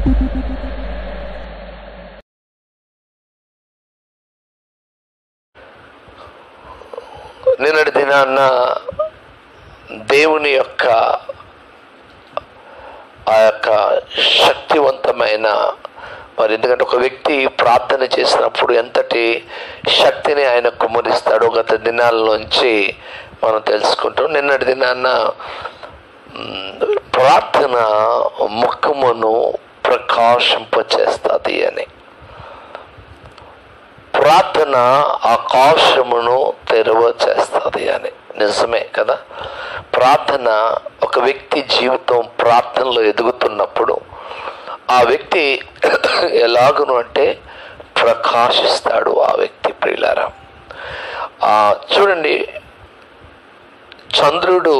నిన్నటి దినాన్న దేవుని యొక్క ఆ యొక్క శక్తివంతమైన మరి ఎందుకంటే ఒక వ్యక్తి ప్రార్థన చేసినప్పుడు ఎంతటి శక్తిని ఆయన కుమ్మరిస్తాడో గత దినాల్లోంచి మనం తెలుసుకుంటాం నిన్నటి దినాన్న మ్, ప్రార్థన ముఖమును ప్రకాశింపచేస్తుంది అని ప్రార్థన ఆకాశమును తెరవ చేస్తుంది అని నిజమే కదా ప్రార్థన ఒక వ్యక్తి జీవితం ప్రార్థనలో ఎదుగుతున్నప్పుడు ఆ వ్యక్తి ఎలాగును అంటే ప్రకాశిస్తాడు ఆ వ్యక్తి ప్రియులారా ఆ, చూడండి చంద్రుడు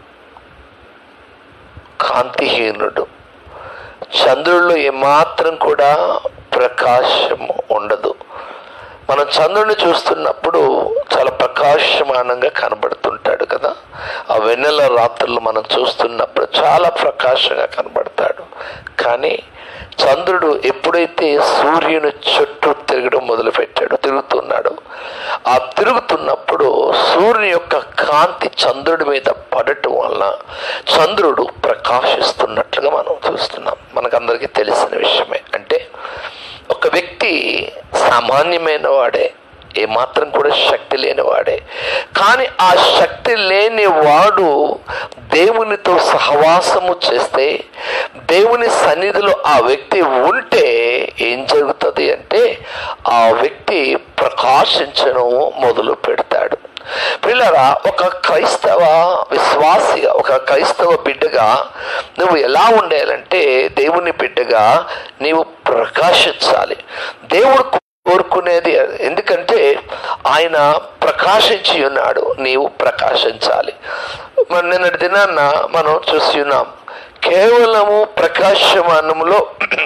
కాంతిహీనుడు చంద్రుడిలో ఏమాత్రం కూడా ప్రకాశం ఉండదు మనం చంద్రుడిని చూస్తున్నప్పుడు చాలా ప్రకాశమానంగా కనబడుతుంటాడు కదా ఆ వెన్నెల రాత్రులు మనం చూస్తున్నప్పుడు చాలా ప్రకాశంగా కనబడతాడు కానీ చంద్రుడు ఎప్పుడైతే సూర్యుని చుట్టూ తిరగడం మొదలుపెట్టాడు తిరుగుతున్నాడు ఆ తిరుగుతున్నప్పుడు సూర్యుని యొక్క కాంతి చంద్రుడి మీద పడటం వలన చంద్రుడు ప్రకాశిస్తున్నట్లుగా మనం చూస్తున్నాం మనకందరికీ తెలిసిన విషయమే అంటే ఒక వ్యక్తి సామాన్యమైన వాడే ఏమాత్రం కూడా శక్తి లేనివాడే కానీ ఆ శక్తి లేని వాడు దేవునితో సహవాసము చేస్తే దేవుని సన్నిధిలో ఆ వ్యక్తి ఉంటే ఏం జరుగుతుంది అంటే ఆ వ్యక్తి ప్రకాశించడం మొదలు పెడతాడు పిల్లరా ఒక క్రైస్తవ విశ్వాసిగా ఒక క్రైస్తవ బిడ్డగా నువ్వు ఎలా ఉండాలంటే దేవుని బిడ్డగా నీవు ప్రకాశించాలి దేవుడు కోరుకునేది ఎందుకంటే ఆయన ప్రకాశించి ఉన్నాడు నీవు ప్రకాశించాలి మన నిన్నటి దినాన్న మనం చూసి ఉన్నాం కేవలము ప్రకాశమానములో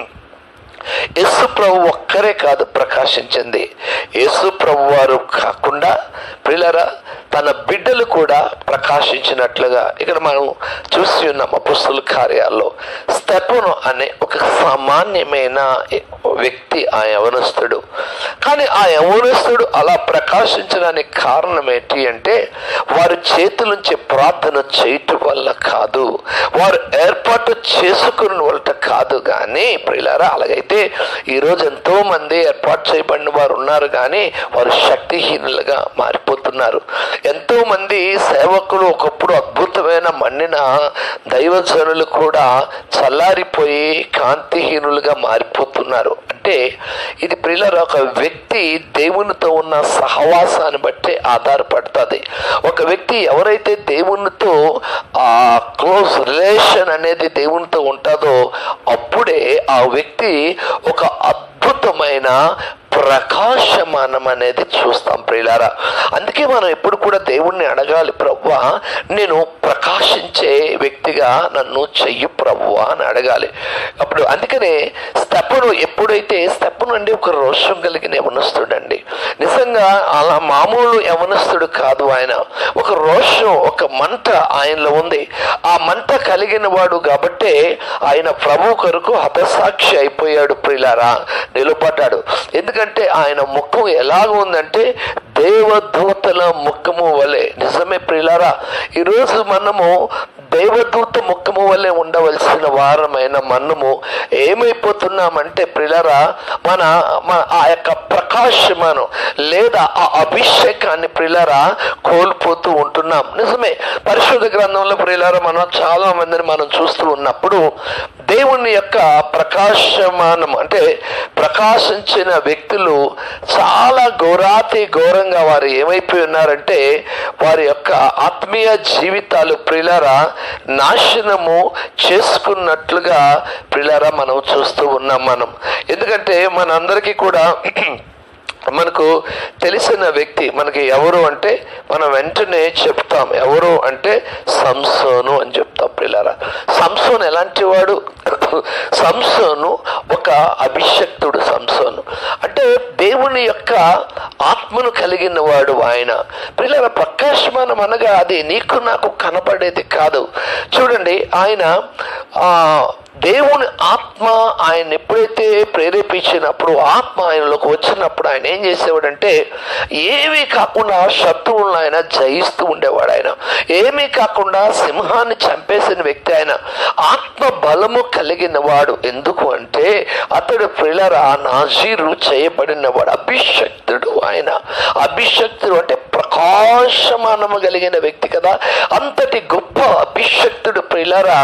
యేసు ప్రభు ఒక్కరే కాదు ప్రకాశించింది యేసు ప్రభు వారు కాకుండా పిల్లరా తన బిడ్డలు కూడా ప్రకాశించినట్లుగా ఇక్కడ మనం చూసి ఉన్నాం అపుస్తుల కార్యాల్లో స్టెపను అనే ఒక సామాన్యమైన వ్యక్తి ఆ యవనస్తుడు కానీ ఆ యవనస్తుడు అలా ప్రకాశించడానికి కారణం ఏంటి అంటే వారి చేతుల నుంచి ప్రార్థన చేయటం వల్ల కాదు వారు ఏర్పాటు చేసుకున్న వాళ్ళ కాదు కానీ ప్రియులారా అలాగైతే ఈరోజు ఎంతో మంది ఏర్పాటు చేయబడిన వారు ఉన్నారు కానీ వారు శక్తిహీనులుగా మారిపోతున్నారు ఎంతో మంది సేవకులు ఒకప్పుడు అద్భుతమైన మన్నిన దైవజనులు కూడా చల్లారిపోయి కాంతిహీనులుగా మారిపోతున్నారు అంటే ఇది ప్రియులర ఒక వ్యక్తి దేవునితో ఉన్న సహవాసాన్ని బట్టి ఆధారపడుతుంది ఒక వ్యక్తి ఎవరైతే దేవునితో ఆ క్లోజ్ రిలేషన్ అనేది దేవునితో ఉంటుందో అప్పుడే ఆ వ్యక్తి ఒక అద్భుతమైన ప్రకాశమానం అనేది చూస్తాం ప్రియులారా అందుకే మనం ఎప్పుడు కూడా దేవుణ్ణి అడగాలి ప్రవ్వా నేను ప్రకాశించే వ్యక్తిగా నన్ను చెయ్యి ప్రవ్వా అని అడగాలి అప్పుడు అందుకనే స్టెప్పను ఎప్పుడైతే స్టెప్పను అండి ఒక రోషం కలిగిన యవనస్తుడండి నిజంగా అలా మామూలు యవనస్తుడు కాదు ఆయన ఒక రోషం ఒక మంట ఆయనలో ఉంది ఆ మంట కలిగిన వాడు కాబట్టే ఆయన ప్రభు కొరకు హతసాక్షి అయిపోయాడు ప్రియులారా నిలబడ్డాడు ఎందుకంటే ఆయన ముఖం ఎలాగ ఉందంటే దేవదూతల ముఖము వలె నిజమే ప్రియులారా ఈరోజు మనము దేవదూత ముఖము వల్లే ఉండవలసిన వారమైన మనము ఏమైపోతున్నామంటే ప్రిలరా మన మన ఆ యొక్క ప్రకాశమను లేదా ఆ అభిషేకాన్ని ప్రిలరా కోల్పోతూ ఉంటున్నాం నిజమే పరిశుద్ధ గ్రంథంలో ప్రియులారా మనం చాలా మందిని మనం చూస్తూ ఉన్నప్పుడు దేవుని యొక్క ప్రకాశమానం అంటే ప్రకాశించిన వ్యక్తులు చాలా ఘోరాతి ఘోరంగా వారు ఏమైపోయి ఉన్నారంటే వారి యొక్క ఆత్మీయ జీవితాలు ప్రిలరా నాశనము చేసుకున్నట్లుగా ప్రిలరా మనం చూస్తూ ఉన్నాం మనం ఎందుకంటే మనందరికీ కూడా మనకు తెలిసిన వ్యక్తి మనకి ఎవరు అంటే మనం వెంటనే చెప్తాం ఎవరు అంటే సంసోను అని చెప్తాం పిల్లరా సంసోను ఎలాంటి వాడు సంసోను ఒక అభిషక్తుడు సంసోను అంటే దేవుని యొక్క ఆత్మను కలిగిన వాడు ఆయన పిల్లల ప్రకాశమానం అనగా అది నీకు నాకు కనపడేది కాదు చూడండి ఆయన ఆ దేవుని ఆత్మ ఆయన ఎప్పుడైతే ప్రేరేపించినప్పుడు ఆత్మ ఆయనలోకి వచ్చినప్పుడు ఆయన ఏం చేసేవాడంటే ఏమీ కాకుండా శత్రువులను ఆయన జయిస్తూ ఉండేవాడు ఆయన ఏమీ కాకుండా సింహాన్ని చంపేసిన వ్యక్తి ఆయన ఆత్మ బలము కలిగిన వాడు ఎందుకు అంటే అతడు పిల్లరా నాజీరు చేయబడినవాడు అభిషక్తుడు ఆయన అభిషక్తుడు అంటే ప్రకాశమానము కలిగిన వ్యక్తి కదా అంతటి గొప్ప అభిషక్తుడు ప్రిలరా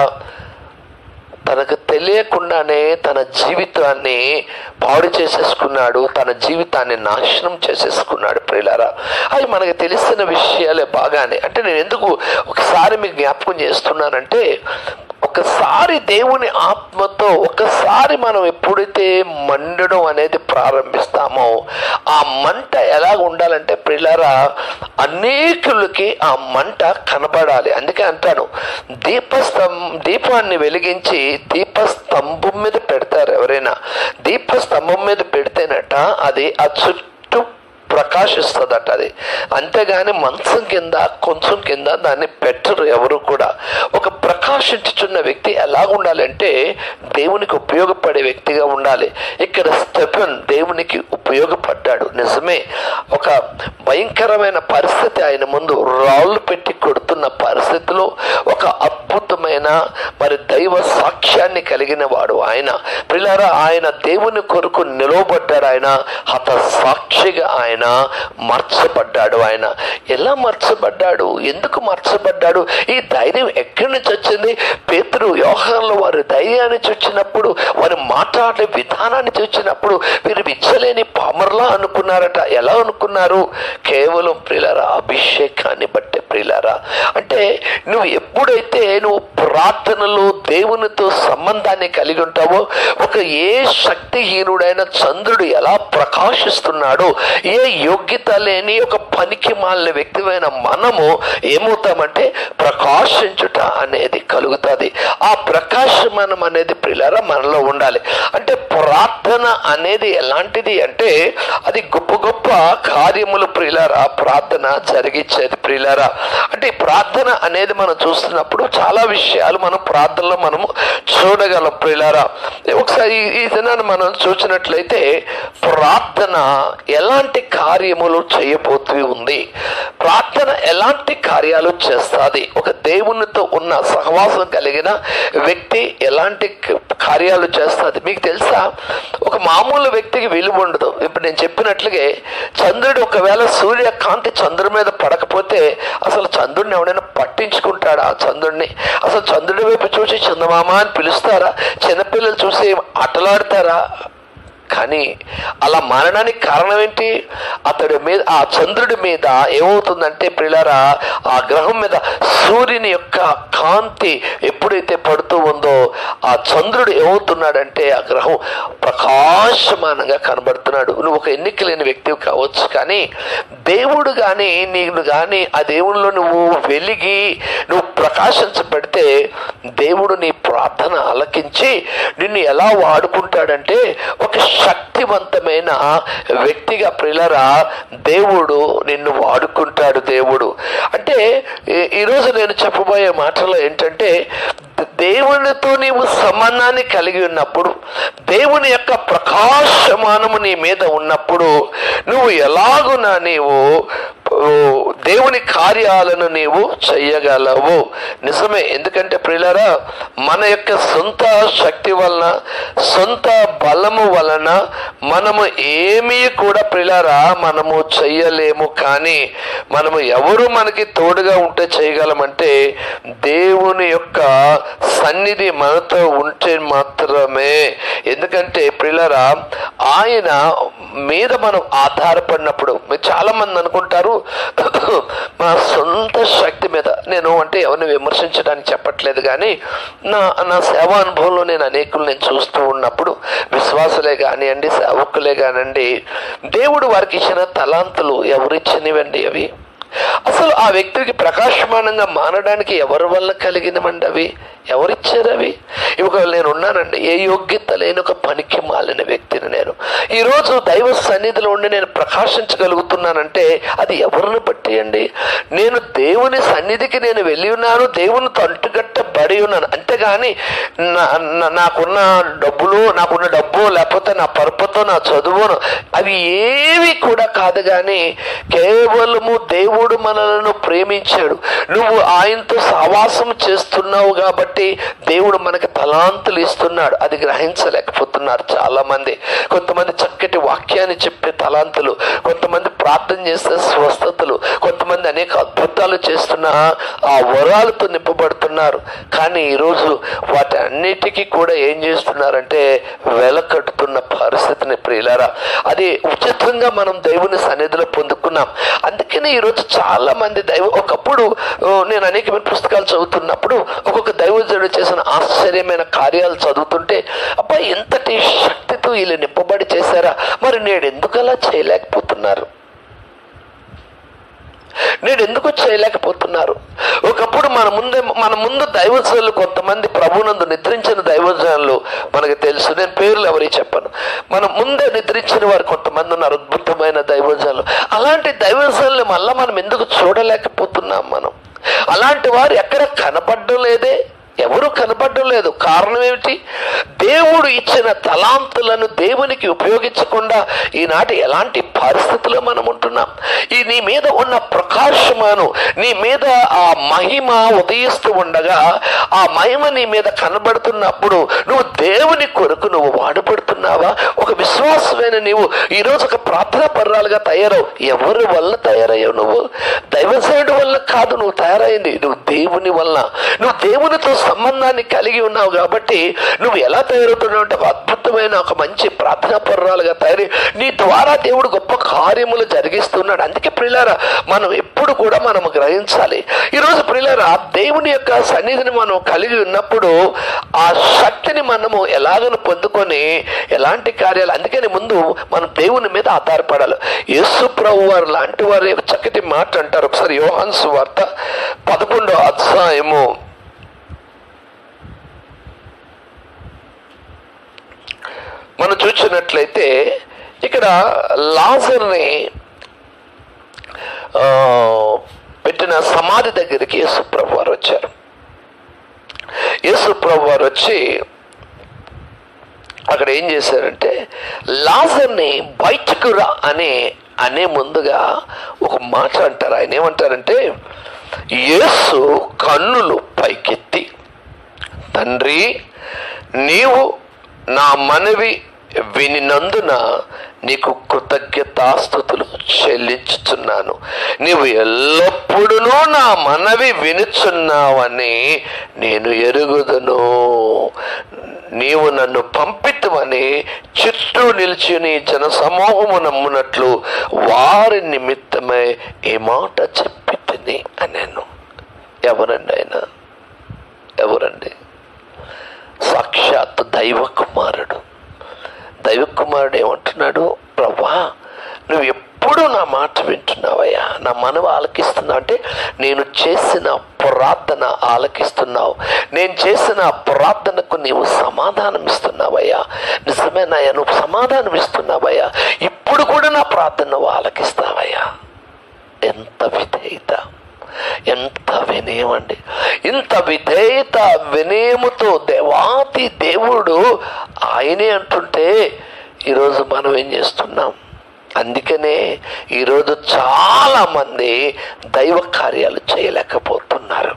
తనకు తెలియకుండానే తన జీవితాన్ని పాడు చేసేసుకున్నాడు తన జీవితాన్ని నాశనం చేసేసుకున్నాడు ప్రియులారా అవి మనకు తెలిసిన విషయాలే బాగానే అంటే నేను ఎందుకు ఒకసారి మీకు జ్ఞాపకం చేస్తున్నానంటే ఒకసారి దేవుని ఆత్మతో ఒకసారి మనం ఎప్పుడైతే మండడం అనేది ప్రారంభిస్తామో ఆ మంట ఎలా ఉండాలంటే పిల్లరా అనేకులకి ఆ మంట కనబడాలి అందుకే అంటాను దీపస్తం దీపాన్ని వెలిగించి దీపస్తంభం మీద పెడతారు ఎవరైనా దీపస్తంభం మీద పెడితేనట అది ఆ చుట్టూ ప్రకాశిస్తుందట అది అంతేగాని మంచం కింద కొంచెం కింద దాన్ని పెట్టరు ఎవరు కూడా ఒక ప్రకాశించుచున్న వ్యక్తి ఎలా ఉండాలంటే దేవునికి ఉపయోగపడే వ్యక్తిగా ఉండాలి ఇక్కడ స్టెఫెన్ దేవునికి ఉపయోగపడ్డాడు నిజమే ఒక భయంకరమైన పరిస్థితి ఆయన ముందు రాళ్ళు పెట్టి కొడుతున్న పరిస్థితిలో ఒక అద్భుతమైన మరి దైవ సాక్ష్యాన్ని కలిగిన వాడు ఆయన పిల్లరా ఆయన దేవుని కొరకు నిలవబడ్డాడు ఆయన హత సాక్షిగా ఆయన మార్చబడ్డాడు ఆయన ఎలా మార్చబడ్డాడు ఎందుకు మార్చబడ్డాడు ఈ ధైర్యం ఎక్కడి నుంచి వచ్చింది పేతురు వ్యవహారంలో వారి ధైర్యాన్ని చూచినప్పుడు వారి మాట్లాడే విధానాన్ని చూచినప్పుడు వీరు విచ్చలేని పామర్లా అనుకున్నారట ఎలా అనుకున్నారు కేవలం ప్రియులారా అభిషేకాన్ని బట్టే ప్రియులారా అంటే నువ్వు ఎప్పుడైతే నువ్వు ప్రార్థనలో దేవునితో సంబంధాన్ని కలిగి ఉంటావో ఒక ఏ శక్తిహీనుడైన చంద్రుడు ఎలా ప్రకాశిస్తున్నాడో ఏ యోగ్యత లేని ఒక పనికి మాలిన వ్యక్తిమైన మనము ఏమవుతామంటే ప్రకాశించుట అనేది కలుగుతుంది ఆ ప్రకాశమానం అనేది ప్రియులారా మనలో ఉండాలి అంటే ప్రార్థన అనేది ఎలాంటిది అంటే అది గొప్ప గొప్ప కార్యములు ప్రియులారా ప్రార్థన జరిగించేది ప్రియులారా అంటే ఈ ప్రార్థన అనేది మనం చూస్తున్నప్పుడు చాలా విషయాలు మనం ప్రార్థనలో మనము చూడగలం ప్రియులారా ఒకసారి ఈ- ఈ దినాన్ని మనం చూసినట్లయితే ప్రార్థన ఎలాంటి కార్యములు చేయబోతూ ఉంది ప్రార్థన ఎలాంటి కార్యాలు చేస్తుంది ఒక దేవునితో ఉన్న సహవాసం కలిగిన వ్యక్తి ఎలాంటి క- కార్యాలు చేస్తుంది మీకు తెలుసా ఒక మామూలు వ్యక్తికి విలువ ఉండదు ఇప్పుడు నేను చెప్పినట్లుగే చంద్రుడు ఒకవేళ సూర్యకాంతి చంద్రుడి మీద పడకపోతే అసలు చంద్రుడిని ఎవడైనా పట్టించుకుంటాడా ఆ చంద్రుడిని అసలు చంద్రుడి వైపు చూసి చందమామ అని పిలుస్తారా చిన్నపిల్లలు చూసి ఆటలాడతారా కానీ అలా మారడానికి కారణం ఏంటి అతడి మీద ఆ చంద్రుడి మీద ఏమవుతుందంటే పిల్లరా ఆ గ్రహం మీద సూర్యుని యొక్క కాంతి ఎప్పుడైతే పడుతూ ఉందో ఆ చంద్రుడు ఏమవుతున్నాడంటే ఆ గ్రహం ప్రకాశమానంగా కనబడుతున్నాడు నువ్వు ఒక ఎన్నిక లేని వ్యక్తివి కావచ్చు కానీ దేవుడు కానీ నీకు కానీ ఆ దేవునిలో నువ్వు వెలిగి నువ్వు ప్రకాశించబడితే దేవుడు నీ ప్రార్థన ఆలకించి నిన్ను ఎలా వాడుకుంటాడంటే ఒక శక్తివంతమైన వ్యక్తిగా ప్రిలరా దేవుడు నిన్ను వాడుకుంటాడు దేవుడు అంటే ఈ- ఈరోజు నేను చెప్పబోయే మాటలో ఏంటంటే దేవునితో నీవు సంబంధాన్ని కలిగి ఉన్నప్పుడు దేవుని యొక్క ప్రకాశమానము నీ మీద ఉన్నప్పుడు నువ్వు ఎలాగునా నీవు ఓ, దేవుని కార్యాలను నీవు చెయ్యగలవు నిజమే ఎందుకంటే ప్రియులారా మన యొక్క సొంత శక్తి వలన సొంత బలము వలన మనము ఏమీ కూడా ప్రియులారా మనము చెయ్యలేము కానీ మనము ఎవరు మనకి తోడుగా ఉంటే చేయగలమంటే దేవుని యొక్క సన్నిధి మనతో ఉంటే మాత్రమే ఎందుకంటే ప్రియులారా ఆయన మీద మనం ఆధారపడినప్పుడు మీరు చాలా మంది అనుకుంటారు మా సొంత శక్తి మీద నేను అంటే ఎవరిని విమర్శించడానికి చెప్పట్లేదు కానీ నా నా సేవా అనుభవంలో నేను అనేకులు నేను చూస్తూ ఉన్నప్పుడు విశ్వాసులే కానివ్వండి సేవకులే కానివ్వండి దేవుడు వారికి ఇచ్చిన తలాంతులు ఎవరిచ్చినవండి అవి అసలు ఆ వ్యక్తికి ప్రకాశమానంగా మారడానికి ఎవరి వల్ల కలిగినవండి అవి ఎవరిచ్చారు అవి ఒకవేళ నేను ఉన్నానండి ఏ యోగ్యత లేని ఒక పనికి మాలిన వ్యక్తిని నేను ఈరోజు దైవ సన్నిధిలో ఉండి నేను ప్రకాశించగలుగుతున్నానంటే అది ఎవరిని బట్టి అండి నేను దేవుని సన్నిధికి నేను వెళ్ళి ఉన్నాను దేవుని తంటుగట్టబడి ఉన్నాను అంతేగాని నా- నా- నాకున్న డబ్బులు నాకున్న డబ్బు లేకపోతే నా పరుపుతో నా చదువును అవి ఏవి కూడా కాదు కానీ కేవలము దేవుడు మనలను ప్రేమించాడు నువ్వు ఆయనతో సహవాసం చేస్తున్నావు కాబట్టి దేవుడు మనకి తలాంతులు ఇస్తున్నాడు అది గ్రహించలేకపోతున్నారు చాలా మంది కొంతమంది చక్కటి వాక్యాన్ని చెప్పే తలాంతులు కొంతమంది ప్రార్థన చేసే స్వస్థతలు కొంతమంది అనేక అద్భుతాలు చేస్తున్న ఆ వరాలతో నింపబడుతున్నారు కానీ ఈరోజు వాటి అన్నిటికీ కూడా ఏం చేస్తున్నారంటే వెలకట్టుతున్న పరిస్థితిని ప్రియులారా అది ఉచితంగా మనం దేవుని సన్నిధిలో పొందుకున్నాం అందుకనే ఈరోజు చాలా మంది దైవ ఒకప్పుడు ఓ, నేను అనేకమైన పుస్తకాలు చదువుతున్నప్పుడు ఒక్కొక్క దైవజనుడు చేసిన ఆశ్చర్యమైన కార్యాలు చదువుతుంటే అబ్బా ఎంతటి శక్తితో వీళ్ళు నింపబడి చేశారా మరి నేడు ఎందుకు అలా చేయలేకపోతున్నారు నేడు ఎందుకు చేయలేకపోతున్నారు ఒకప్పుడు మన ముందే మన ముందు దైవజనులు కొంతమంది ప్రభునందు నిద్రించిన దైవజనులు మనకు తెలుసు నేను పేర్లు ఎవరి చెప్పను మన ముందే నిద్రించిన వారు కొంతమంది ఉన్నారు అద్భుతమైన దైవజనులు అలాంటి దైవజనులు మళ్ళీ మనం ఎందుకు చూడలేకపోతున్నాం మనం అలాంటి వారు ఎక్కడ కనపడడం లేదే ఎవరు కనపడడం లేదు కారణం ఏమిటి దేవుడు ఇచ్చిన తలాంతులను దేవునికి ఉపయోగించకుండా ఈనాటి ఎలాంటి పరిస్థితుల్లో మనం ఉంటున్నాం ఈ నీ మీద ఉన్న ప్రకాశమాను నీ మీద ఆ మహిమ ఉదయిస్తూ ఉండగా ఆ మహిమ నీ మీద కనబడుతున్నప్పుడు నువ్వు దేవుని కొరకు నువ్వు వాడబడుతున్నావా ఒక విశ్వాసమైన నీవు ఈరోజు ఒక ప్రార్థనా పర్రాలుగా తయారవు ఎవరి వల్ల తయారయ్యావు నువ్వు దైవసేనుడి వల్ల కాదు నువ్వు తయారైంది నువ్వు దేవుని వల్ల నువ్వు దేవునితో సంబంధాన్ని కలిగి ఉన్నావు కాబట్టి నువ్వు ఎలా తయారవుతున్నావు అంటే ఒక అద్భుతమైన ఒక మంచి ప్రార్థనా పర్రాలుగా తయారై నీ ద్వారా దేవుడు గొప్ప కార్యములు జరిగిస్తున్నాడు అందుకే ప్రిలారా మనం ఎప్పుడు కూడా మనం గ్రహించాలి ఈరోజు ప్రిలారా దేవుని యొక్క సన్నిధిని మనం కలిగి ఉన్నప్పుడు ఆ శక్తిని మనము ఎలాగను పొందుకొని ఎలాంటి కార్యాలు అందుకని ముందు మనం దేవుని మీద ఆధారపడాలి యేసు ప్రభు వారు లాంటి వారు ఒక చక్కటి మాట అంటారు ఒకసారి యోహాన్స్ వార్త పదకొండో అధ్యాయము మనం చూసినట్లయితే ఇక్కడ లాజర్ని ఆ, పెట్టిన సమాధి దగ్గరికి యేసుప్రభు వారు వచ్చారు యేసుప్రభు వారు వచ్చి అక్కడ ఏం చేశారంటే లాజర్ని బయటకు రా అనే అనే ముందుగా ఒక మాట అంటారు ఆయన ఏమంటారంటే యేసు కన్నులు పైకెత్తి తండ్రి నీవు నా మనవి వినినందున నీకు కృతజ్ఞతాస్థుతులు చెల్లించుచున్నాను నీవు ఎల్లప్పుడూ నా మనవి వినుచున్నావని నేను ఎరుగుదును నీవు నన్ను పంపితమని చుట్టూ నిలిచి జన సమూహము నమ్మునట్లు వారి నిమిత్తమై ఈ మాట చెప్పి తిని అన్నాను ఎవరండి ఆయన ఎవరండి సాక్షాత్ దైవ కుమారుడు దైవ కుమారుడు ఏమంటున్నాడు ప్రభా నువ్వు ఎప్పుడు నా మాట వింటున్నావయ్యా నా మనవి ఆలకిస్తున్నావు అంటే నేను చేసిన ప్రార్థన ఆలకిస్తున్నావు నేను చేసిన ప్రార్థనకు నీవు సమాధానం ఇస్తున్నావయ్యా నిజమేనాయ్యా నువ్వు సమాధానం ఇస్తున్నావయ్యా ఇప్పుడు కూడా నా ప్రార్థన నువ్వు ఆలకిస్తావయ్యా ఎంత విధేయత ఎంత వినయం అండి ఇంత విధేయత వినయముతో దేవాతి దేవుడు ఆయనే అంటుంటే ఈరోజు మనం ఏం చేస్తున్నాం అందుకనే ఈరోజు చాలా మంది దైవ కార్యాలు చేయలేకపోతున్నారు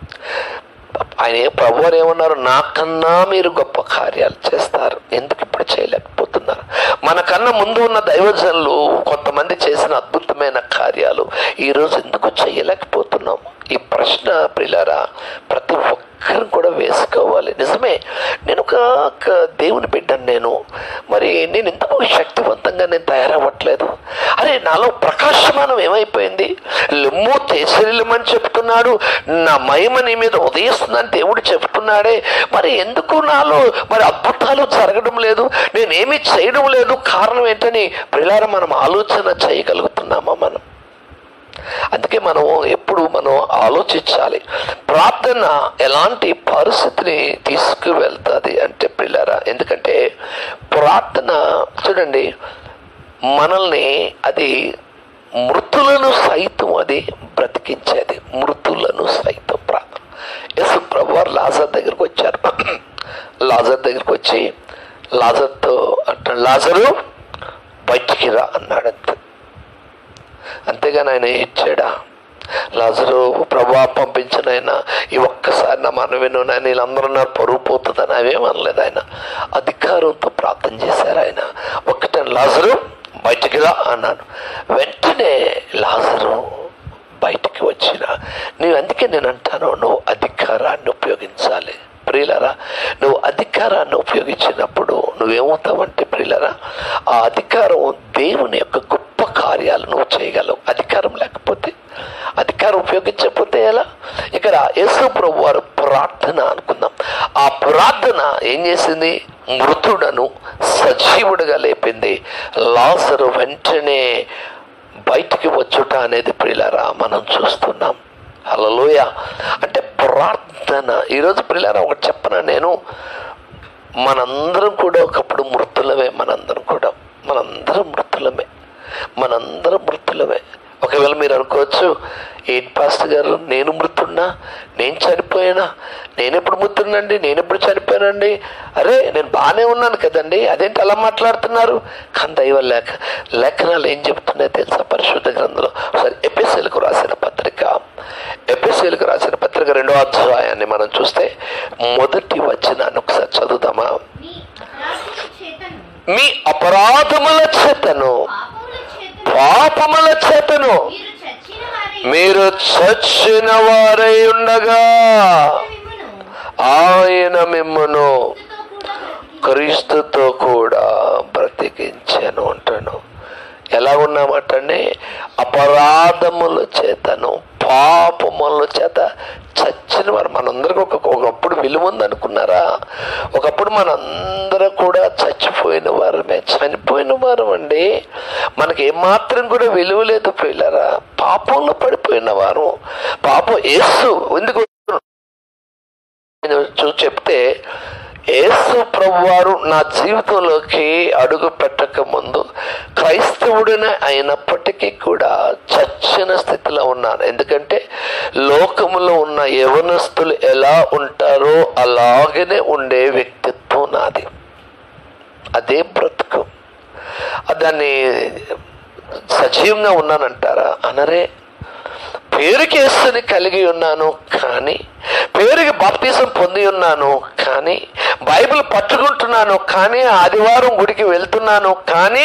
ఆయన ప్రభు వారు ఏమన్నారు నాకన్నా మీరు గొప్ప కార్యాలు చేస్తారు ఎందుకు ఇప్పుడు చేయలేకపోతున్నారు మనకన్నా ముందు ఉన్న దైవజనులు కొంతమంది చేసిన అద్భుతమైన కార్యాలు ఈరోజు ఎందుకు చేయలేకపోతున్నాం ఈ ప్రశ్న ప్రిలారా ప్రతి ఒక్కరు కూడా వేసుకోవాలి నిజమే నేను ఒక ఒక దేవుని బిడ్డను నేను మరి నేను ఎందుకు శక్తివంతంగా నేను తయారవ్వట్లేదు అరే నాలో ప్రకాశమానం ఏమైపోయింది లెమ్ము తేసరిల్లమని చెప్తున్నాడు నా మహిమ నీ మీద ఉదయిస్తుందని దేవుడు చెప్తున్నాడే మరి ఎందుకు నాలో మరి అద్భుతాలు జరగడం లేదు నేనేమీ చేయడం లేదు కారణం ఏంటని ప్రిలార మనం ఆలోచన చేయగలుగుతున్నామా మనం అందుకే మనం ఎప్పుడు మనం ఆలోచించాలి ప్రార్థన ఎలాంటి పరిస్థితిని తీసుకువెళ్తుంది అంటే పిల్లరా ఎందుకంటే ప్రార్థన చూడండి మనల్ని అది మృతులను సైతం అది బ్రతికించేది మృతులను సైతం ప్రార్థన యేసు ప్రభు వారు లాజర్ దగ్గరికి వచ్చారు లాజర్ దగ్గరికి వచ్చి లాజర్తో అంటాడు లాజరు బయటికి రా అన్నాడు అంతే అంతేగాని ఆయన ఇచ్చాడా లాజరు ప్రభా పంపించిన ఆయన ఈ ఒక్కసారి నా మనం విను నాయన వీళ్ళందరూ ఉన్నారు పరువు పోతుందని అవేమనలేదు ఆయన అధికారంతో ప్రార్థన చేశారు ఆయన ఒక్కటే లాజరు బయటికి రా అన్నాను వెంటనే లాజరు బయటికి వచ్చిన నీవు అందుకే నేను అంటాను నువ్వు అధికారాన్ని ఉపయోగించాలి ప్రియులరా నువ్వు అధికారాన్ని ఉపయోగించినప్పుడు నువ్వేమవుతావంటే ప్రియులరా ఆ అధికారం దేవుని యొక్క గొప్ప కార్యాలు నువ్వు చేయగలవు అధికారం లేకపోతే అధికారం ఉపయోగించకపోతే ఎలా ఇక్కడ యేసు ప్రభు వారు ప్రార్థన అనుకుందాం ఆ ప్రార్థన ఏం చేసింది మృతుడను సజీవుడిగా లేపింది లాజరు వెంటనే బయటికి వచ్చుట అనేది ప్రియులరా మనం చూస్తున్నాం హలోయ అంటే ప్రార్థన ఈరోజు ప్రియులరా ఒకటి చెప్పనా నేను మనందరం కూడా ఒకప్పుడు మృతులమే మనందరం కూడా మనందరం మృతులమే మనందరం మృతులమే ఒకవేళ మీరు అనుకోవచ్చు ఏంటి పాస్టర్ గారు నేను మృతున్నా నేను చనిపోయానా నేను ఎప్పుడు మృతున్నండి నేను ఎప్పుడు చనిపోయానండి అరే నేను బాగానే ఉన్నాను కదండి అదేంటి అలా మాట్లాడుతున్నారు కానీ దైవ లేఖ లేఖనాలు ఏం చెప్తున్నాయో తెలుసా పరిశుద్ధ గ్రంథంలో ఒకసారి ఎపిసెల్కు రాసిన పత్రిక ఎపిసెల్కు రాసిన పత్రిక రెండో అధ్యాయాన్ని మనం చూస్తే మొదటి వచనాన్ని ఒకసారి చదువుదామా మీ అపరాధముల మీ అపరాధముల చేతను చేతను పాపముల పాపముల చేతను చేతను మీరు చచ్చిన మీరు చచ్చిన వారై వారై ఉండగా మిమ్మును ఆయన మిమ్మను క్రీస్తుతో కూడా క్రీస్తుతో కూడా బ్రతికి బ్రతికించాను అంటాను ఎలా ఉన్నామటండి అపరాధముల చేతను పాపముల చేత చచ్చిన వారు మనందరికి ఒక ఒకప్పుడు విలువ ఉంది అనుకున్నారా ఒకప్పుడు మనందరం కూడా చచ్చిపోయిన వారమే చనిపోయిన వారం అండి మనకి ఏమాత్రం కూడా విలువ లేదు పిల్లరా పాపంలో పడిపోయిన వారు పాపం యేసు ఎందుకు నేను చూ చెప్తే యేసు ప్రభువారు నా జీవితంలోకి అడుగు పెట్టక ముందు క్రైస్తవుడిని అయినప్పటికీ కూడా చచ్చిన స్థితిలో ఉన్నాను ఎందుకంటే లోకములో ఉన్న యవనస్తులు ఎలా ఉంటారో అలాగనే ఉండే వ్యక్తిత్వం నాది అదే బ్రతుకు దాన్ని సజీవంగా ఉన్నానంటారా అనరే పేరుకి యేసుని కలిగి ఉన్నాను కానీ పేరుకి బాప్తీసం పొంది ఉన్నాను కానీ బైబిల్ పట్టుకుంటున్నాను కానీ ఆదివారం గుడికి వెళ్తున్నాను కానీ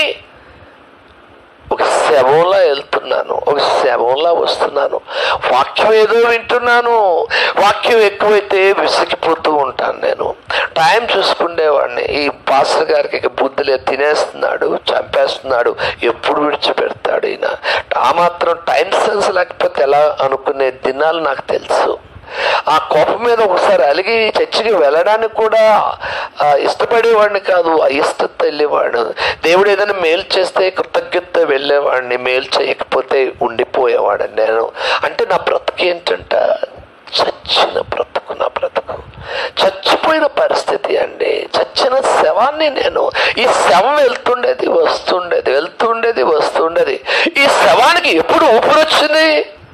ఒక శవంలా వెళ్తున్నాను ఒక శవంలా వస్తున్నాను వాక్యం ఏదో వింటున్నాను వాక్యం ఎక్కువైతే విసిగిపోతూ ఉంటాను నేను టైం చూసుకునేవాడిని ఈ పాస్టర్ గారికి ఇక బుద్ధులే తినేస్తున్నాడు చంపేస్తున్నాడు ఎప్పుడు విడిచిపెడతాడు ఈయన ఆ మాత్రం టైం సెన్స్ లేకపోతే ఎలా అనుకునే దినాలు నాకు తెలుసు ఆ కోపం మీద ఒకసారి అలిగి చర్చికి వెళ్ళడానికి కూడా ఆ, ఇష్టపడేవాడిని కాదు అయిష్టత వెళ్ళేవాడు దేవుడు ఏదైనా మేలు చేస్తే కృతజ్ఞత వెళ్ళేవాడిని మేలు చేయకపోతే ఉండిపోయేవాడు నేను అంటే నా బ్రతుకు ఏంటంట చచ్చిన బ్రతుకు నా బ్రతుకు చచ్చిపోయిన పరిస్థితి అండి చచ్చిన శవాన్ని నేను ఈ శవం వెళ్తుండేది వస్తుండేది వెళ్తుండేది వస్తుండేది ఈ శవానికి ఎప్పుడు ఊపిరి వచ్చింది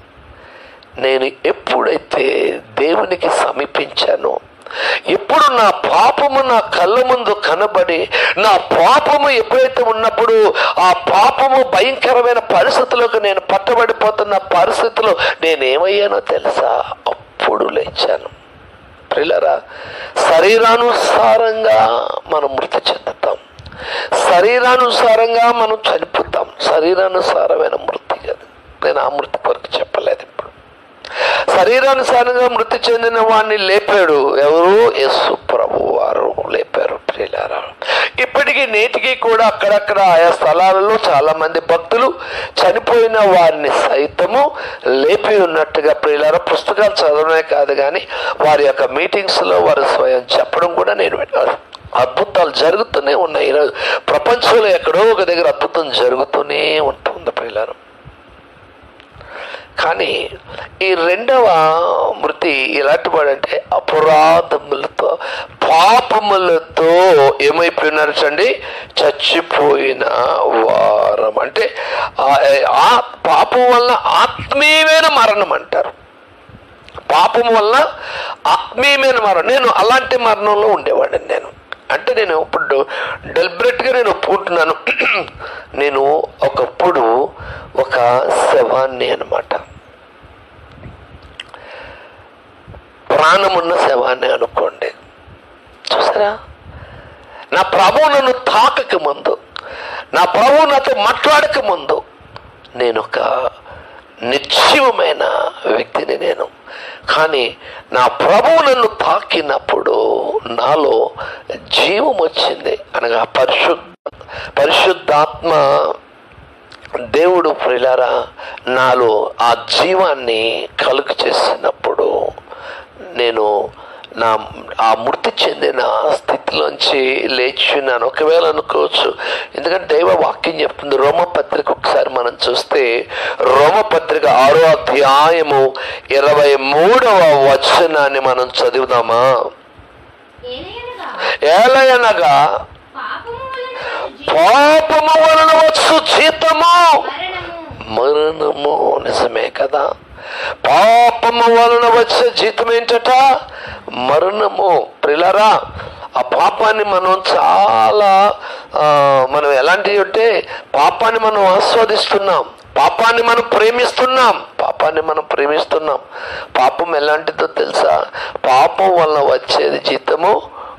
నేను ఎప్పుడైతే దేవునికి సమీపించానో ఎప్పుడు నా పాపము నా కళ్ళ ముందు కనబడి నా పాపము ఎప్పుడైతే ఉన్నప్పుడు ఆ పాపము భయంకరమైన పరిస్థితులకు నేను పట్టబడిపోతున్న పరిస్థితిలో నేనేమయ్యానో తెలుసా అప్పుడు లేచాను ప్రిలరా శరీరానుసారంగా మనం మృతి చెందుతాం శరీరానుసారంగా మనం చనిపోతాం శరీరానుసారమైన మృతి అది నేను ఆ మృతి కొరకు చెప్పలేదు ఇప్పుడు శరీరానుసారంగా మృతి చెందిన వాడిని లేపాడు ఎవరు యేసు ప్రభు వారు లేపారు ప్రియులారా ఇప్పటికీ నేటికి కూడా అక్కడక్కడ ఆయా స్థలాలలో చాలా మంది భక్తులు చనిపోయిన వారిని సైతము లేపి ఉన్నట్టుగా ప్రియులారా పుస్తకాలు చదవడమే కాదు కానీ వారి యొక్క మీటింగ్స్ లో వారు స్వయం చెప్పడం కూడా నేను విన్నాను అద్భుతాలు జరుగుతూనే ఉన్నాయి ఈరోజు ప్రపంచంలో ఎక్కడో ఒక దగ్గర అద్భుతం జరుగుతూనే ఉంటుంది ప్రియులారా కానీ ఈ రెండవ మృతి ఎలాంటి వాడంటే అపరాధములతో పాపములతో ఏమైపోయినారు చండి చచ్చిపోయిన వారం అంటే ఆ- ఆ పాపం వల్ల ఆత్మీయమైన మరణం అంటారు పాపం వల్ల ఆత్మీయమైన మరణం నేను అలాంటి మరణంలో ఉండేవాడిని నేను అంటే నేను ఇప్పుడు డెలిబరేట్గా నేను ఒప్పుకుంటున్నాను నేను ఒకప్పుడు ఒక శవాన్ని అనమాట ప్రాణమున్న శవాన్ని అనుకోండి చూసారా నా ప్రభువు నన్ను తాకక ముందు నా ప్రభువు నాతో మాట్లాడక ముందు నేను ఒక నిర్జీవమైన వ్యక్తిని నేను కానీ నా ప్రభువు నన్ను తాకినప్పుడు నాలో జీవం వచ్చింది అనగా పరిశుద్ధ పరిశుద్ధాత్మ దేవుడు ప్రిలారా నాలో ఆ జీవాన్ని కలుగు చేసినప్పుడు నేను నా ఆ మృతి చెందిన స్థితిలోంచి లేచున్నాను ఒకవేళ అనుకోవచ్చు ఎందుకంటే దైవ వాక్యం చెప్తుంది రోమపత్రిక ఒకసారి మనం చూస్తే రోమపత్రిక ఆరో అధ్యాయము ఇరవై మూడవ వచనాన్ని మనం చదువుదామా ఏలయనగా ఏలయనగా పాపము వలన వచ్చు జీ- పాపము వలన వచ్చు జీతము మరణము మరణము నిజమే కదా పాపము వలన వచ్చే జీతం ఏంటట మరణము ప్రిలరా ఆ పాపాన్ని మనం చాలా ఆ, మనం ఎలాంటివి అంటే పాపాన్ని మనం ఆస్వాదిస్తున్నాం పాపాన్ని మనం ప్రేమిస్తున్నాం పాపాన్ని మనం ప్రేమిస్తున్నాం పాపం ఎలాంటిదో తెలుసా పాపం వలన వచ్చేది జీతము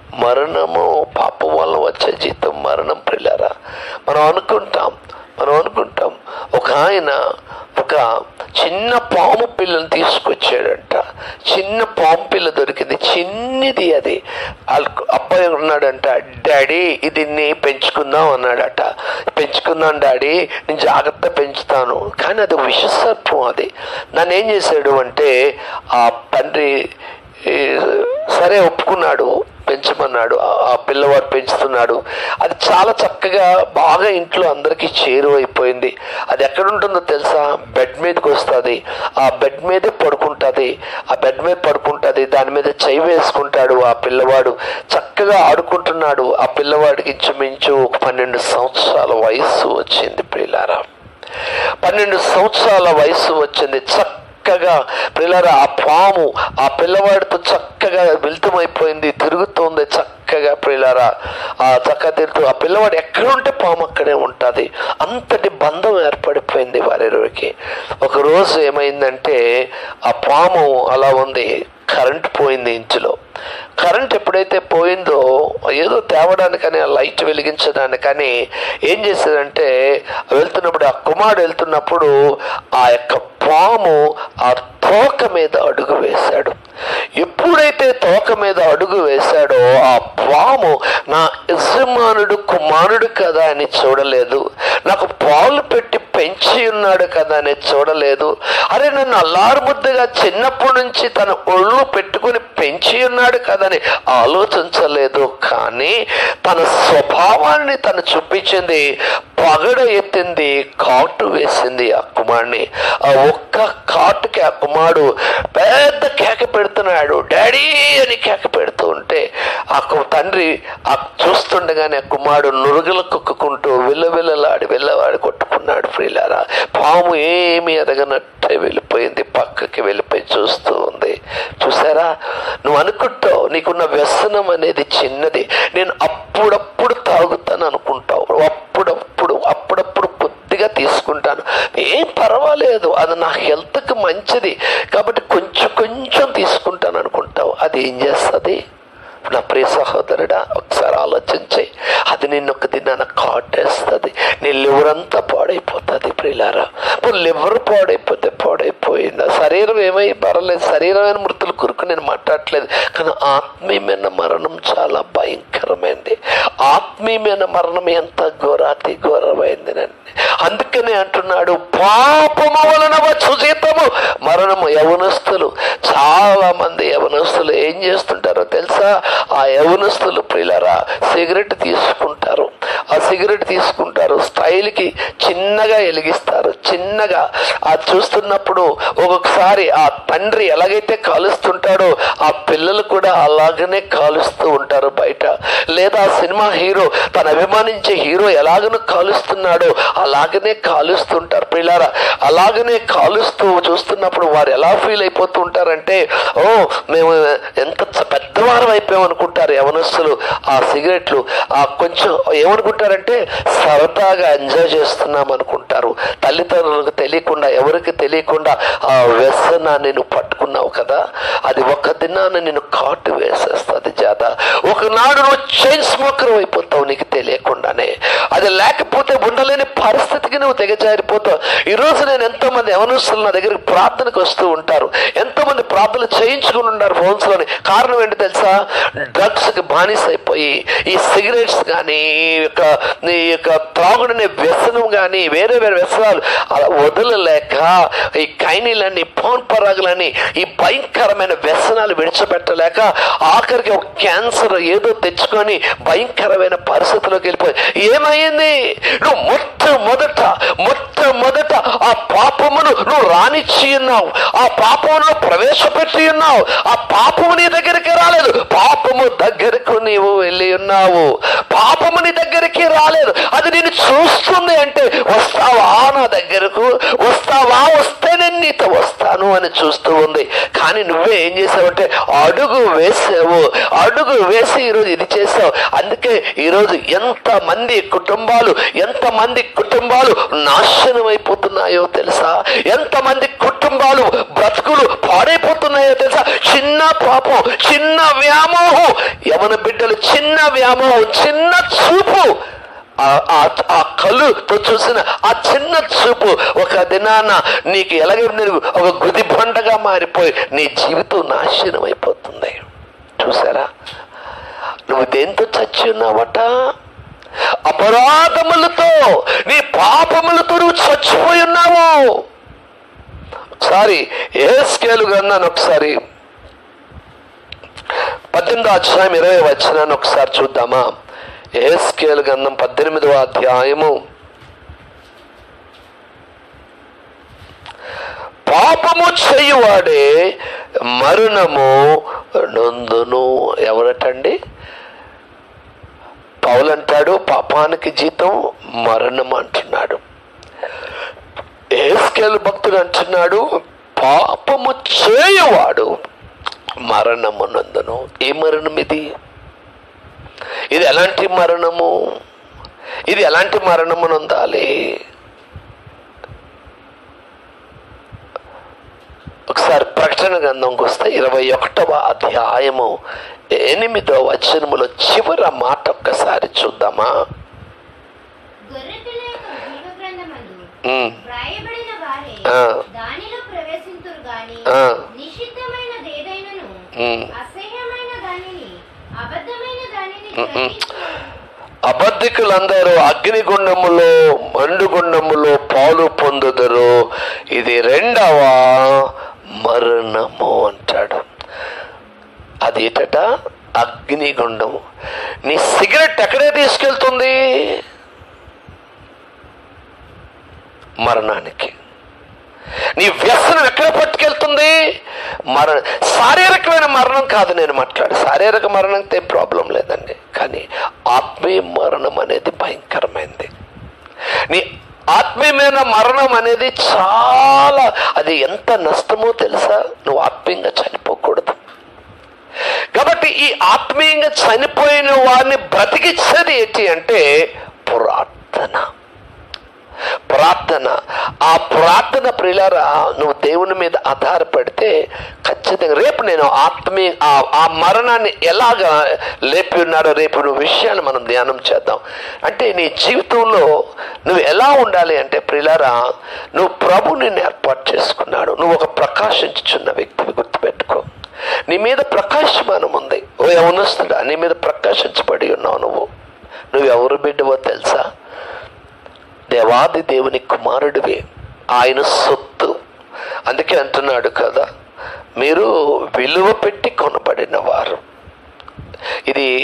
మరణము పాపం వల్ల వచ్చే జీతం మరణం ప్రిలారా మనం అనుకుంటాం మనం అనుకుంటాం ఒక ఆయన ఒక చిన్న పాము పిల్లని తీసుకొచ్చాడంట చిన్న పాము పిల్ల దొరికింది చిన్నది అది వాళ్ళ- అబ్బాయి ఉన్నాడంట డాడీ ఇది నీ పెంచుకుందాం అన్నాడట పెంచుకున్నాను డాడీ నేను జాగ్రత్త పెంచుతాను కానీ అది విషసర్పం అది నన్ను ఏం చేశాడు అంటే ఆ తండ్రి ఈ, సరే ఒప్పుకున్నాడు పెంచమన్నాడు ఆ- ఆ పిల్లవాడు పెంచుతున్నాడు అది చాలా చక్కగా బాగా ఇంట్లో అందరికీ చేరువైపోయింది అది ఎక్కడ ఉంటుందో తెలుసా బెడ్ మీదకి వస్తుంది ఆ బెడ్ మీదే పడుకుంటుంది ఆ బెడ్ మీద పడుకుంటుంది దాని మీద చేయి వేసుకుంటాడు ఆ పిల్లవాడు చక్కగా ఆడుకుంటున్నాడు ఆ పిల్లవాడికి ఇంచుమించు ఒక పన్నెండు సంవత్సరాల వయస్సు వచ్చింది పిల్లారా పన్నెండు సంవత్సరాల వయసు వచ్చింది చక్కగా పిల్లరా ఆ పాము ఆ పిల్లవాడితో చక్కగా వెళ్తమైపోయింది తిరుగుతోంది చక్కగా పిల్లరా ఆ చక్కగా తిరుగుతూ ఆ పిల్లవాడు ఎక్కడ ఉంటే పాము అక్కడే ఉంటుంది అంతటి బంధం ఏర్పడిపోయింది వారిరువురికి ఒక రోజు ఏమైందంటే ఆ పాము అలా ఉంది కరెంట్ పోయింది ఇంటిలో కరెంట్ ఎప్పుడైతే పోయిందో ఏదో తేవడానికని ఆ లైట్ వెలిగించడానికని ఏం చేసేదంటే వెళ్తున్నప్పుడు ఆ కుమారుడు వెళ్తున్నప్పుడు ఆ యొక్క పాము ఆ తోక మీద అడుగు వేశాడు ఎప్పుడైతే తోక మీద అడుగు వేశాడో ఆ పాము నా యజమానుడు కుమారుడు కదా అని చూడలేదు నాకు పాలు పెట్టి పెంచి ఉన్నాడు కదా అని చూడలేదు అరే నన్ను అల్లారు ముద్దగా చిన్నప్పటి నుంచి తన ఒళ్ళు పెట్టుకుని పెంచి ఉన్నాడు కదని ఆలోచించలేదు కానీ తన స్వభావాన్ని తను చూపించింది పగడ ఎత్తింది కాటు వేసింది ఆ కుమారుని ఆ ఒక్క కాటుకి ఆ కుమారుడు పెద్ద కేక పెడుతున్నాడు డాడీ అని కేక పెడుతూ ఉంటే ఆ కు- తండ్రి ఆ చూస్తుండగానే ఆ కుమారుడు నురుగులు కుక్కుకుంటూ విల్లవిల్లలాడి వెళ్ళవాడి కొట్టుకున్నాడు ఫ్రీలారా పాము ఏమీ ఎరగనట్టే వెళ్ళిపోయింది పక్కకి వెళ్ళిపోయి చూస్తూ ఉంది చూసారా నువ్వు అనుకుంటావు నీకున్న వ్యసనం అనేది చిన్నది నేను అప్పుడప్పుడు తాగుతాను అనుకుంటావు అప్పుడప్పుడు అప్పుడప్పుడు కొద్దిగా తీసుకుంటాను ఏం పర్వాలేదు అది నా హెల్త్కి మంచిది కాబట్టి కొంచెం కొంచెం తీసుకుంటాను అనుకుంటావు అది ఏం చేస్తుంది నా ప్రియ సహోదరుడా ఒకసారి ఆలోచించి అది నిన్ను ఒక దినాన కాటేస్తుంది నీ లివర్ అంతా పాడైపోతుంది ప్రియులారా ఇప్పుడు లివర్ పాడైపోతే పాడైపోయింది శరీరం ఏమై పర్లేదు శరీరమైన మృతులు కురుకు నేను మాట్లాడట్లేదు కానీ ఆత్మీయమైన మరణం చాలా భయంకరమైంది ఆత్మీయమైన మరణం ఎంత ఘోరాతి ఘోరమైందినండి అందుకనే అంటున్నాడు పాపము వలన వచ్చు జీతము మరణము యవనస్తులు చాలా మంది యవనస్తులు ఏం చేస్తుంటారో తెలుసా ఆ యవనస్తులు ప్రియులరా సిగరెట్ తీసుకుంటారు ఆ ఆ సిగరెట్ తీసుకుంటారు స్టైల్కి చిన్నగా వెలిగిస్తారు చిన్నగా ఆ చూస్తున్నప్పుడు ఒక్కొక్కసారి ఆ తండ్రి ఎలాగైతే కాలుస్తుంటాడో ఆ పిల్లలు కూడా అలాగనే కాలుస్తూ ఉంటారు బయట లేదా ఆ సినిమా హీరో తన అభిమానించే హీరో ఎలాగనో కాలుస్తున్నాడో అలాగనే కాలుస్తుంటారు పిల్లారా అలాగనే కాలుస్తూ చూస్తున్నప్పుడు వారు ఎలా ఫీల్ అయిపోతూ ఉంటారంటే ఓ మేము ఎంత చ- పెద్దవారం అయిపోయాం అనుకుంటారు యవనస్తులు ఆ సిగరెట్లు ఆ కొంచెం ఏమనుకుంటారంటే సరదాగా ఎంజాయ్ చేస్తున్నాం అనుకుంటారు తల్లిదండ్రులకు తెలియకుండా ఎవరికి తెలియకుండా ఆ వ్యసనాన్ని నువ్వు పట్టుకున్నావు కదా అది ఒక దినాన్ని నేను కాటు వేసేస్తుంది జాత ఒకనాడు నువ్వు చైన్ స్మోకర్ అయిపోతావు నీకు తెలియకుండానే అది లేకపోతే ఉండలేని పరిస్థితికి నువ్వు దిగజారిపోతావు ఈరోజు నేను ఎంతో మంది యవనస్తులు నా దగ్గరికి ప్రార్థనకు వస్తూ ఉంటారు ఎంతో మంది ప్రార్థనలు చేయించుకుని ఉన్నారు ఫోన్స్ లోని కారణం ఏంటి తెలుసా డ్రగ్స్ కి బానిస అయిపోయి ఈ సిగరెట్స్ కానీ ఈ యొక్క ఈ యొక్క త్రాగుడనే వ్యసనం కానీ వేరే వేరే వ్యసనాలు అలా వదలలేక ఈ కైనీలని పౌన్ పరాగులని ఈ భయంకరమైన వ్యసనాలు విడిచిపెట్టలేక ఆఖరికి ఒక క్యాన్సర్ ఏదో తెచ్చుకొని భయంకరమైన పరిస్థితిలోకి వెళ్ళిపోయి ఏమైంది నువ్వు మొట్టమొదట మొట్టమొదట ఆ పాపమును నువ్వు రానిచ్చి ఉన్నావు ఆ పాపమును ప్రవేశపెట్టి ఉన్నావు ఆ పాపము నీ దగ్గరికి రాలేదు పాపము దగ్గరకు నీవు వెళ్ళి ఉన్నావు పాపము నీ దగ్గరికి రాలేదు అది నేను చూస్తుంది అంటే వస్తావా నా దగ్గరకు వస్తావా వస్తే నేను నీతో వస్తాను అని చూస్తూ ఉంది కానీ నువ్వే ఏం చేసావంటే అడుగు వేసావు అడుగు వేసి ఈరోజు ఇది చేసావు అందుకే ఈరోజు ఎంత మంది కుటుంబాలు ఎంత మంది కుటుంబాలు నాశనం అయిపోతున్నాయో తెలుసా ఎంత మంది కుటుంబాలు బ్రతుకులు పాడైపోతున్నాయో తెలుసా చిన్న పాపం చిన్న వ్యామోహం యవన బిడ్డలు చిన్న వ్యామోహం చిన్న చూపు ఆ- ఆ- ఆ కళ్ళుతో చూసిన ఆ చిన్న చూపు ఒక దినాన నీకు ఎలాగైతే ఒక గుది బండగా మారిపోయి నీ జీవితం నాశనం అయిపోతుంది చూసారా నువ్వు దేంతో చచ్చి ఉన్నావట అపరాధములతో నీ పాపములతో నువ్వు చచ్చిపోయి ఉన్నావు ఒకసారి ఏ స్కేలు కన్నాను ఒకసారి పద్దెనిమిదో అధ్యాయం ఇరవై వచ్చినాను ఒకసారి చూద్దామా ఏ స్కేల్ గంధం పద్దెనిమిదవ అధ్యాయము పాపము చేయువాడే మరణము నొందును ఎవరటండి పౌలంటాడు పాపానికి జీతం మరణం అంటున్నాడు ఏస్కేల్ భక్తుడు అంటున్నాడు పాపము చేయువాడు మరణము నందును ఏ మరణం ఇది ఇది ఎలాంటి మరణము ఇది ఎలాంటి మరణము నొందాలి ఒకసారి ప్రకటన గ్రంథంకి వస్తే ఇరవై ఒకటవ అధ్యాయము ఎనిమిదవ వచనములో చివర మాట ఒక్కసారి చూద్దామా గొర్రెపిల్ల యొక్క జీవ గ్రంథమందు ఉమ్, వ్రాయబడిన వారే ఆ. దానిలో ప్రవేశింతురు గాని ఆ. నిషిద్ధమైనదేదైనను ఉమ్. అసహ్యమైన దానిని అబద్ధమైన దానిని ఉమ్, ఉమ్. గ్రహించుకోరు. అబద్ధికులందరూ అగ్నిగుండములో మండుగుండములో పాలు పొందుదరు ఇది రెండవ మరణము అంటాడు అది ఏటట అగ్నిగుండము నీ సిగరెట్ ఎక్కడే తీసుకెళ్తుంది మరణానికి నీ వ్యసనం ఎక్కడ పట్టుకెళ్తుంది మరణ శారీరకమైన మరణం కాదు నేను మాట్లాడు శారీరక మరణంతో ఏం ప్రాబ్లం లేదండి కానీ ఆత్మీయ మరణం అనేది భయంకరమైంది నీ ఆత్మీయమైన మరణం అనేది చాలా అది ఎంత నష్టమో తెలుసా నువ్వు ఆత్మీయంగా చనిపోకూడదు కాబట్టి ఈ ఆత్మీయంగా చనిపోయిన వారిని బ్రతికిచ్చేది ఏంటి అంటే ప్రార్థన ప్రార్థన ఆ ప్రార్థన ప్రియులారా నువ్వు దేవుని మీద ఆధారపడితే ఖచ్చితంగా రేపు నేను ఆత్మీయ ఆ- ఆ మరణాన్ని ఎలాగా లేపి ఉన్నాడో రేపు నువ్వు విషయాన్ని మనం ధ్యానం చేద్దాం అంటే నీ జీవితంలో నువ్వు ఎలా ఉండాలి అంటే ప్రియులారా నువ్వు ప్రభుని ఏర్పాటు చేసుకున్నాడు నువ్వు ఒక ప్రకాశించుచున్న వ్యక్తిని గుర్తుపెట్టుకో నీ మీద ప్రకాశమానం ఉంది ఓ యవనస్తుడా నీ మీద ప్రకాశించబడి ఉన్నావు నువ్వు నువ్వు ఎవరు బిడ్డవో తెలుసా దేవాది దేవుని కుమారుడివి ఆయన సొత్తు అందుకే అంటున్నాడు కదా మీరు విలువ పెట్టి కొనబడిన వారు ఇది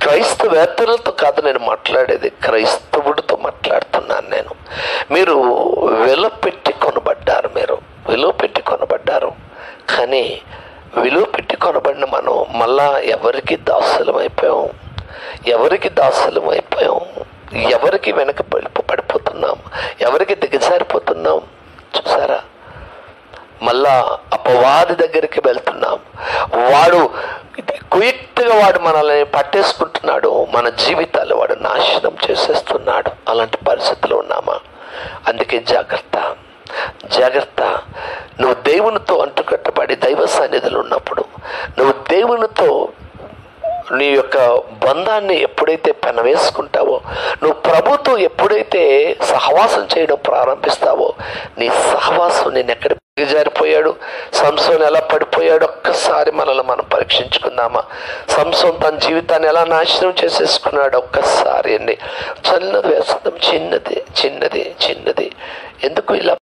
క్రైస్తవేత్తలతో కాదు నేను మాట్లాడేది క్రైస్తవుడితో మాట్లాడుతున్నాను నేను మీరు విలువ పెట్టి కొనబడ్డారు మీరు విలువ పెట్టి కొనబడ్డారు కానీ విలువ పెట్టి కొనబడిన మనం మళ్ళా ఎవరికి దాసులం అయిపోయాం ఎవరికి దాసులం అయిపోయాం ఎవరికి వెనక పడి- పడిపోతున్నాం ఎవరికి దిగజారిపోతున్నాం చూసారా మళ్ళా అపవాది దగ్గరికి వెళ్తున్నాం వాడు కుయుక్తిగా వాడు మనల్ని పట్టేసుకుంటున్నాడు మన జీవితాలు వాడు నాశనం చేసేస్తున్నాడు అలాంటి పరిస్థితుల్లో ఉన్నామా అందుకే జాగ్రత్త జాగ్రత్త నువ్వు దేవునితో అంటుకట్టబడి దైవ సన్నిధులు ఉన్నప్పుడు నువ్వు దేవునితో నీ యొక్క బంధాన్ని ఎప్పుడైతే పెనవేసుకుంటావో నువ్వు ప్రభుతో ఎప్పుడైతే సహవాసం చేయడం ప్రారంభిస్తావో నీ సహవాసం నేను ఎక్కడ జారిపోయాడు సంసోన్ ఎలా పడిపోయాడు ఒక్కసారి మనల్ని మనం పరీక్షించుకుందామా సంసోన్ తన జీవితాన్ని ఎలా నాశనం చేసేసుకున్నాడు ఒక్కసారి అండి చిన్నది వేస్తుందాం చిన్నది చిన్నది చిన్నది ఎందుకు ఇలా